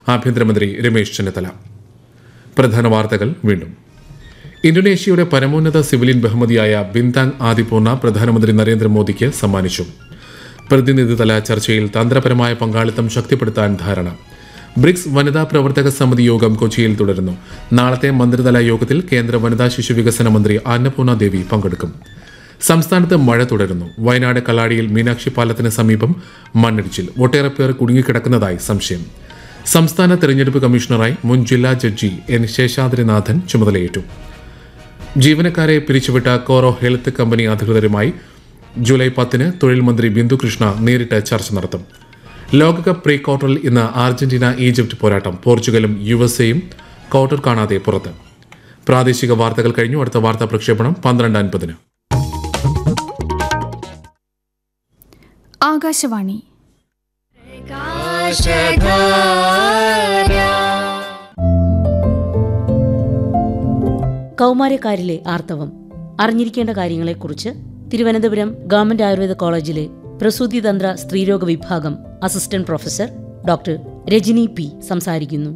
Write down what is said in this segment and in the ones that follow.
ആഭ്യന്തരമന്ത്രി രമേശ് ചെന്നിത്തല പ്രധാന വാർത്തകൾ വീണ്ടും ഇന്തോനേഷ്യയുടെ പരമോന്നത സിവിലിയൻ ബഹുമതിയായ ബിന്താങ് ആദിപൂർണ പ്രധാനമന്ത്രി നരേന്ദ്രമോദിക്ക് സമ്മാനിച്ചു പ്രതിനിധിതല ചർച്ചയിൽ തന്ത്രപരമായ പങ്കാളിത്തം ശക്തിപ്പെടുത്താൻ ധാരണ ബ്രിക്സ് വനിതാ പ്രവർത്തക സമിതി യോഗം കൊച്ചിയിൽ തുടരുന്നു നാളത്തെ മന്ത്രിതല യോഗത്തിൽ കേന്ദ്ര വനിതാ ശിശു വികസന മന്ത്രി അന്നപൂർണ ദേവി പങ്കെടുക്കും സംസ്ഥാനത്ത് മഴ തുടരുന്നു വയനാട് കള്ളാടിയിൽ മീനാക്ഷി പാലത്തിന് സമീപം മണ്ണിടിച്ചിൽ ഒട്ടേറെ പേർ കുടുങ്ങിക്കിടക്കുന്നതായി സംശയം സംസ്ഥാന തെരഞ്ഞെടുപ്പ് കമ്മീഷണറായി മുൻ ജില്ലാ ജഡ്ജി എൻ ശേഷാദ്രിനാഥൻ ചുമതലയേറ്റു ജീവനക്കാരെ പിരിച്ചുവിട്ട കോറോ ഹെൽത്ത് കമ്പനി അധികൃതരുമായി ജൂലൈ പത്തിന് തൊഴിൽ മന്ത്രി ബിന്ദു കൃഷ്ണ നേരിട്ട് ചർച്ച നടത്തും ലോകകപ്പ് പ്രീ ക്വാർട്ടറിൽ ഇന്ന് അർജന്റീന ഈജിപ്ത് പോരാട്ടം പോർച്ചുഗലും യു എസ് എയും ക്വാർട്ടർ കാണാതെ പുറത്ത് പ്രാദേശിക വാർത്തകൾ കഴിഞ്ഞു അടുത്ത വാർത്താ പ്രക്ഷേപണം പന്ത്രണ്ട് അൻപതിന് ആകാശവാണി കൗമാരക്കാരിലെ ആർത്തവം അറിഞ്ഞിരിക്കേണ്ട കാര്യങ്ങളെക്കുറിച്ച് തിരുവനന്തപുരം ഗവൺമെന്റ് ആയുർവേദ കോളേജിലെ പ്രസൂതിതന്ത്ര സ്ത്രീരോഗ വിഭാഗം assistant professor doctor Rajani P സംസാരിക്കുന്നു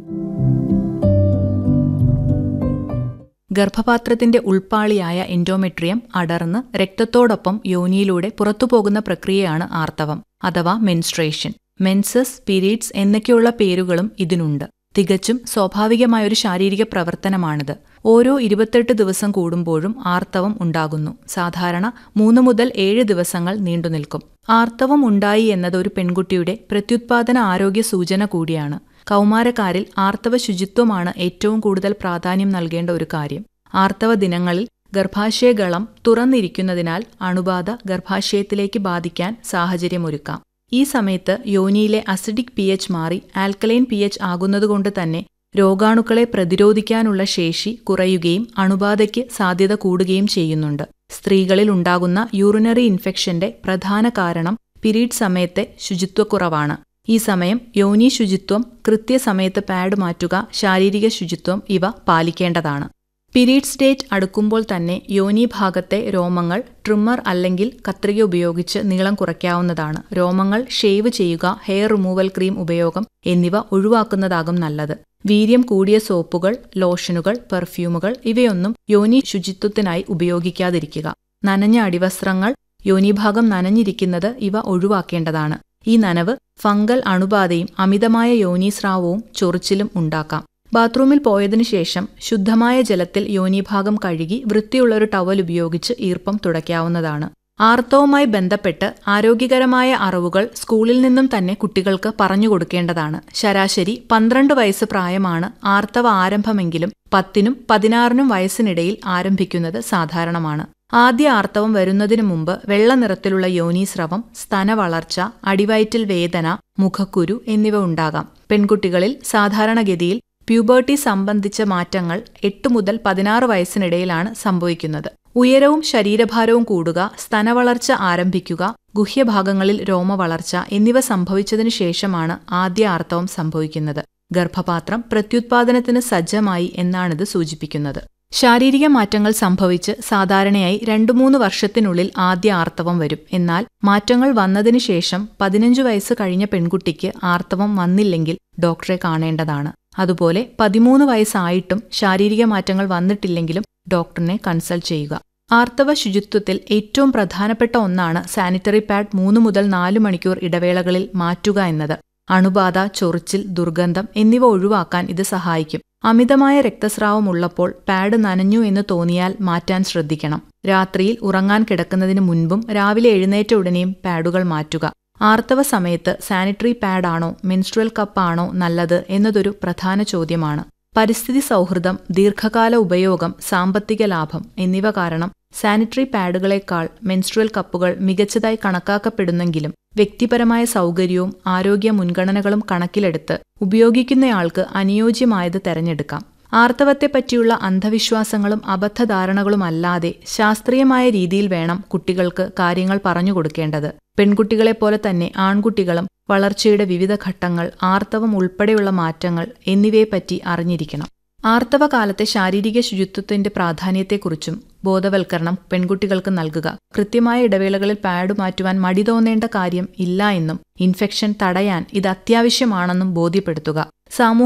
ഗർഭപാത്രത്തിന്റെ ഉൾപ്പാളിയായ എൻഡോമെട്രിയം അടർന്ന് രക്തത്തോടൊപ്പം യോനിയിലൂടെ പുറത്തുപോകുന്ന പ്രക്രിയയാണ് ആർത്തവം അഥവാ മെൻസ്ട്രേഷൻ മെൻസസ് പീരീഡ്സ് എന്നൊക്കെയുള്ള പേരുകളും ഇതിനുണ്ട് തികച്ചും സ്വാഭാവികമായൊരു ശാരീരിക പ്രവർത്തനമാണിത് ഓരോ ഇരുപത്തെട്ട് ദിവസം കൂടുമ്പോഴും ആർത്തവം ഉണ്ടാകുന്നു സാധാരണ മൂന്ന് മുതൽ ഏഴ് ദിവസങ്ങൾ നീണ്ടുനിൽക്കും ആർത്തവം ഉണ്ടായി എന്നത് ഒരു പെൺകുട്ടിയുടെ പ്രത്യുത്പാദന ആരോഗ്യ സൂചന കൂടിയാണ് കൗമാരക്കാരിൽ ആർത്തവ ശുചിത്വമാണ് ഏറ്റവും കൂടുതൽ പ്രാധാന്യം നൽകേണ്ട ഒരു കാര്യം ആർത്തവ ദിനങ്ങളിൽ ഗർഭാശയഗളം തുറന്നിരിക്കുന്നതിനാൽ അണുബാധ ഗർഭാശയത്തിലേക്ക് ബാധിക്കാൻ സാഹചര്യമൊരുക്കാം ഈ സമയത്ത് യോനിയിലെ അസിഡിക് പി എച്ച് മാറി ആൽക്കലൈൻ പി എച്ച് ആകുന്നതുകൊണ്ട് തന്നെ രോഗാണുക്കളെ പ്രതിരോധിക്കാനുള്ള ശേഷി കുറയുകയും അണുബാധയ്ക്ക് സാധ്യത കൂടുകയും ചെയ്യുന്നുണ്ട് സ്ത്രീകളിൽ ഉണ്ടാകുന്ന യൂറിനറി ഇൻഫെക്ഷന്റെ പ്രധാന കാരണം പിരീഡ് സമയത്തെ ശുചിത്വക്കുറവാണ് ഈ സമയം യോനി ശുചിത്വം കൃത്യസമയത്ത് പാഡ് മാറ്റുക ശാരീരിക ശുചിത്വം ഇവ പാലിക്കേണ്ടതാണ് പീരീഡ്സ് ഡേറ്റ് അടുക്കുമ്പോൾ തന്നെ യോനി ഭാഗത്തെ രോമങ്ങൾ ട്രിമ്മർ അല്ലെങ്കിൽ കത്രിക ഉപയോഗിച്ച് നീളം കുറയ്ക്കാവുന്നതാണ് രോമങ്ങൾ ഷേവ് ചെയ്യുക ഹെയർ റിമൂവൽ ക്രീം ഉപയോഗം എന്നിവ ഒഴിവാക്കുന്നതാകും നല്ലത് വീര്യം കൂടിയ സോപ്പുകൾ ലോഷനുകൾ പെർഫ്യൂമുകൾ ഇവയൊന്നും യോനി ശുചിത്വത്തിനായി ഉപയോഗിക്കാതിരിക്കുക നനഞ്ഞ അടിവസ്ത്രങ്ങൾ യോനിഭാഗം നനഞ്ഞിരിക്കുന്നത് ഇവ ഒഴിവാക്കേണ്ടതാണ് ഈ നനവ് ഫംഗൽ അണുബാധയും അമിതമായ യോനീസ്രാവവും ചൊറിച്ചിലും ഉണ്ടാക്കാം ബാത്റൂമിൽ പോയതിനു ശേഷം ശുദ്ധമായ ജലത്തിൽ യോനിഭാഗം കഴുകി വൃത്തിയുള്ള ഒരു ടവൽ ഉപയോഗിച്ച് ഈർപ്പം തുടയ്ക്കാവുന്നതാണ് ആർത്തവുമായി ബന്ധപ്പെട്ട് ആരോഗ്യകരമായ അറിവുകൾ സ്കൂളിൽ നിന്നും തന്നെ കുട്ടികൾക്ക് പറഞ്ഞു കൊടുക്കേണ്ടതാണ് ശരാശരി പന്ത്രണ്ട് വയസ്സ് പ്രായമാണ് ആർത്തവ ആരംഭമെങ്കിലും പത്തിനും പതിനാറിനും വയസ്സിനിടയിൽ ആരംഭിക്കുന്നത് സാധാരണമാണ് ആദ്യ ആർത്തവം വരുന്നതിനു മുമ്പ് വെള്ള നിറത്തിലുള്ള യോനീസ്രവം സ്തനവളർച്ച അടിവയറ്റിൽ വേദന മുഖക്കുരു എന്നിവ ഉണ്ടാകാം പെൺകുട്ടികളിൽ സാധാരണഗതിയിൽ പ്യൂബേർട്ടി സംബന്ധിച്ച മാറ്റങ്ങൾ എട്ട് മുതൽ പതിനാറ് വയസ്സിനിടയിലാണ് സംഭവിക്കുന്നത് ഉയരവും ശരീരഭാരവും കൂടുക സ്തനവളർച്ച ആരംഭിക്കുക ഗുഹ്യഭാഗങ്ങളിൽ രോമവളർച്ച എന്നിവ സംഭവിച്ചതിനു ശേഷമാണ് ആദ്യ ആർത്തവം സംഭവിക്കുന്നത് ഗർഭപാത്രം പ്രത്യുത്പാദനത്തിന് സജ്ജമായി എന്നാണിത് സൂചിപ്പിക്കുന്നത് ശാരീരിക മാറ്റങ്ങൾ സംഭവിച്ച് സാധാരണയായി രണ്ടു മൂന്ന് വർഷത്തിനുള്ളിൽ ആദ്യ ആർത്തവം വരും എന്നാൽ മാറ്റങ്ങൾ വന്നതിനു ശേഷം പതിനഞ്ചു വയസ്സ് കഴിഞ്ഞ പെൺകുട്ടിക്ക് ആർത്തവം വന്നില്ലെങ്കിൽ ഡോക്ടറെ കാണേണ്ടതാണ് അതുപോലെ പതിമൂന്ന് വയസ്സായിട്ടും ശാരീരിക മാറ്റങ്ങൾ വന്നിട്ടില്ലെങ്കിലും ഡോക്ടറിനെ കൺസൾട്ട് ചെയ്യുക ആർത്തവ ശുചിത്വത്തിൽ ഏറ്റവും പ്രധാനപ്പെട്ട ഒന്നാണ് സാനിറ്ററി പാഡ് മൂന്ന് മുതൽ നാല് മണിക്കൂർ ഇടവേളകളിൽ മാറ്റുക എന്നത് അണുബാധ ചൊറിച്ചിൽ ദുർഗന്ധം എന്നിവ ഒഴിവാക്കാൻ ഇത് സഹായിക്കും അമിതമായ രക്തസ്രാവം ഉള്ളപ്പോൾ പാഡ് നനഞ്ഞു എന്ന് തോന്നിയാൽ മാറ്റാൻ ശ്രദ്ധിക്കണം രാത്രിയിൽ ഉറങ്ങാൻ കിടക്കുന്നതിന് മുൻപും രാവിലെ എഴുന്നേറ്റ ഉടനെയും പാഡുകൾ മാറ്റുക ആർത്തവ സമയത്ത് സാനിറ്ററി പാഡാണോ മെൻസ്ട്രുവൽ കപ്പാണോ നല്ലത് എന്നതൊരു പ്രധാന ചോദ്യമാണ് പരിസ്ഥിതി സൗഹൃദം ദീർഘകാല ഉപയോഗം സാമ്പത്തിക ലാഭം എന്നിവ കാരണം സാനിറ്ററി പാഡുകളേക്കാൾ മെൻസ്ട്രുവൽ കപ്പുകൾ മികച്ചതായി കണക്കാക്കപ്പെടുന്നെങ്കിലും വ്യക്തിപരമായ സൗകര്യവും ആരോഗ്യ മുൻഗണനകളും കണക്കിലെടുത്ത് ഉപയോഗിക്കുന്നയാൾക്ക് അനുയോജ്യമായത് തെരഞ്ഞെടുക്കാം ആർത്തവത്തെപ്പറ്റിയുള്ള അന്ധവിശ്വാസങ്ങളും അബദ്ധധാരണകളുമല്ലാതെ ശാസ്ത്രീയമായ രീതിയിൽ വേണം കുട്ടികൾക്ക് കാര്യങ്ങൾ പറഞ്ഞു കൊടുക്കേണ്ടത് പെൺകുട്ടികളെപ്പോലെ തന്നെ ആൺകുട്ടികളും വളർച്ചയുടെ വിവിധ ഘട്ടങ്ങൾ ആർത്തവം ഉൾപ്പെടെയുള്ള മാറ്റങ്ങൾ എന്നിവയെപ്പറ്റി അറിഞ്ഞിരിക്കണം ആർത്തവകാലത്തെ ശാരീരിക ശുചിത്വത്തിന്റെ പ്രാധാന്യത്തെക്കുറിച്ചും ബോധവൽക്കരണം പെൺകുട്ടികൾക്ക് നൽകുക കൃത്യമായ ഇടവേളകളിൽ പാഡ് മാറ്റുവാൻ മടി തോന്നേണ്ട കാര്യം ഇല്ല എന്നും ഇൻഫെക്ഷൻ തടയാൻ ഇത് അത്യാവശ്യമാണെന്നും ബോധ്യപ്പെടുത്തുക